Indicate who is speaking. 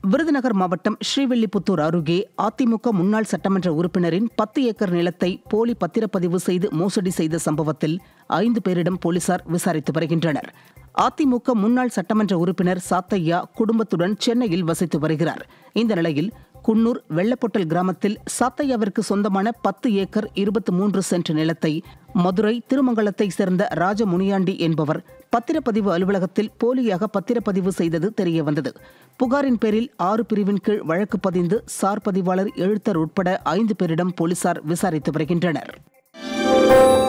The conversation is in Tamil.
Speaker 1: விருதுநகர் மாவட்டம் ஸ்ரீவில்லிபுத்தூர் அருகே அதிமுக முன்னாள் சட்டமன்ற உறுப்பினரின் பத்து ஏக்கர் நிலத்தை போலி பத்திரப்பதிவு செய்து மோசடி செய்த சம்பவத்தில் ஐந்து பேரிடம் போலீசார் விசாரித்து வருகின்றனர் அதிமுக முன்னாள் சட்டமன்ற உறுப்பினர் சாத்தையா குடும்பத்துடன் சென்னையில் வசித்து வருகிறார் இந்த நிலையில் குன்னூர் வெள்ளப்பொட்டல் கிராமத்தில் சாத்தையாவிற்கு சொந்தமான பத்து ஏக்கர் இருபத்தி மூன்று சென்ட் நிலத்தை மதுரை திருமங்கலத்தை சேர்ந்த ராஜமுனியாண்டி என்பவர் பத்திரப்பதிவு அலுவலகத்தில் போலியாக பத்திரப்பதிவு செய்தது தெரியவந்தது புகாரின் பேரில் ஆறு பிரிவின் கீழ் வழக்கு பதிந்து சார் பதிவாளர் எழுத்தர் உட்பட ஐந்து பேரிடம் போலீசார் விசாரித்து வருகின்றனர்